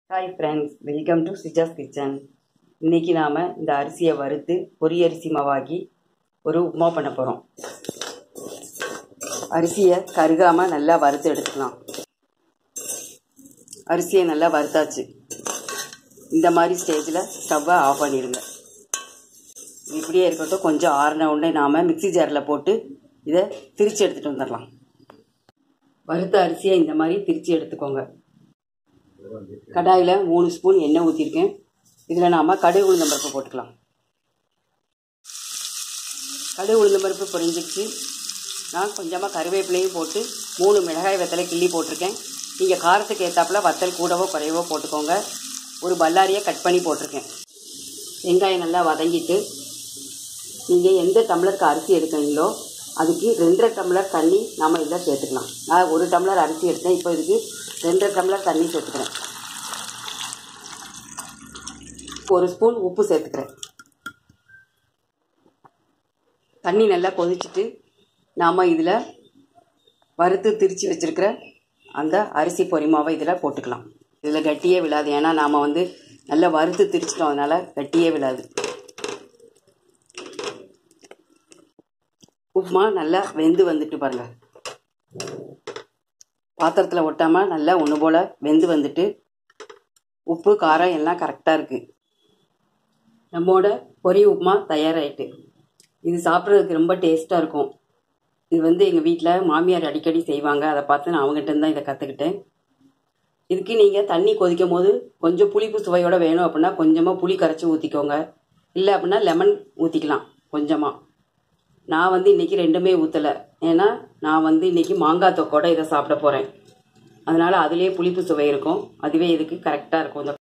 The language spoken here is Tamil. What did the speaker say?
hi friends welcome to Sija's kitchen இன்னைக்கு நாம் இந்த அரிசியை வறுத்து பொரி அரிசி மாவாக்கி ஒரு உப்புமா பண்ண போகிறோம் அரிசியை கருகாமல் நல்லா வறுத்து எடுத்துக்கலாம் அரிசியை நல்லா வறுத்தாச்சு இந்த மாதிரி ஸ்டேஜில் ஸ்டவ்வை ஆஃப் பண்ணிடுங்க இது இப்படியே இருக்கட்டும் கொஞ்சம் ஆறின உடனே நாம் மிக்ஸி ஜாரில் போட்டு இதை திரித்து எடுத்துகிட்டு வந்துடலாம் வறுத்த அரிசியை இந்த மாதிரி திரித்து எடுத்துக்கோங்க கடாயில் மூணு ஸ்பூன் எண்ணெய் ஊற்றிருக்கேன் இதில் நாம் கடுகு உளுந்தம்பருப்பு போட்டுக்கலாம் கடுகு உளுந்தம்பருப்பு பொரிஞ்சிச்சு நான் கொஞ்சமாக கருவேப்பிலையும் போட்டு மூணு மிளகாய் வெத்தலை கிள்ளி போட்டிருக்கேன் நீங்கள் காரத்துக்கு ஏற்றாப்புல வத்தல் கூடவோ குறையவோ போட்டுக்கோங்க ஒரு பல்லாரியை கட் பண்ணி போட்டிருக்கேன் வெங்காயம் நல்லா வதங்கிட்டு நீங்கள் எந்த டம்ளருக்கு அரிசி எடுக்கிறீங்களோ அதுக்கு ரெண்டரை டம்ளர் தண்ணி நாம் இதில் சேர்த்துக்கலாம் நான் ஒரு டம்ளர் அரிசி எடுத்தேன் இப்போ இதுக்கு ரெண்டரை டம்ளர் தண்ணி சேர்த்துக்கிறேன் ஒரு ஸ்பூன் உப்பு சேர்த்துக்கிறேன் தண்ணி நல்லா கொதிச்சுட்டு நாம் இதில் வறுத்து திரித்து வச்சுருக்கிற அந்த அரிசி பொரிமாவை இதில் போட்டுக்கலாம் இதில் கட்டியே விழாது ஏன்னா நாம் வந்து நல்லா வறுத்து திரிச்சிட்டோம் அதனால் கட்டியே விழாது உப்புமா நல்லா வெந்து வந்துட்டு பாருங்கள் பாத்திரத்தில் ஒட்டாமல் நல்லா ஒன்று போல் வெந்து வந்துட்டு உப்பு காரம் எல்லாம் கரெக்டாக இருக்குது நம்மோட பொரி உப்புமா தயாராகிட்டு இது சாப்பிட்றதுக்கு ரொம்ப டேஸ்ட்டாக இருக்கும் இது வந்து எங்கள் வீட்டில் மாமியார் அடிக்கடி செய்வாங்க அதை பார்த்து நான் அவங்ககிட்ட தான் இதை கற்றுக்கிட்டேன் இதுக்கு நீங்கள் தண்ணி கொதிக்கும் போது கொஞ்சம் புளிப்பு சுவையோட வேணும் அப்படின்னா கொஞ்சமாக புளி கரைச்சி ஊற்றிக்கோங்க இல்லை அப்படின்னா லெமன் ஊற்றிக்கலாம் கொஞ்சமாக நான் வந்து இன்றைக்கி ரெண்டுமே ஊற்றலை ஏன்னா நான் வந்து இன்றைக்கி மாங்காய் தொக்கோட இதை சாப்பிட போகிறேன் அதனால் அதுலேயே புளிப்பு சுவை இருக்கும் அதுவே இதுக்கு கரெக்டாக இருக்கும் இந்த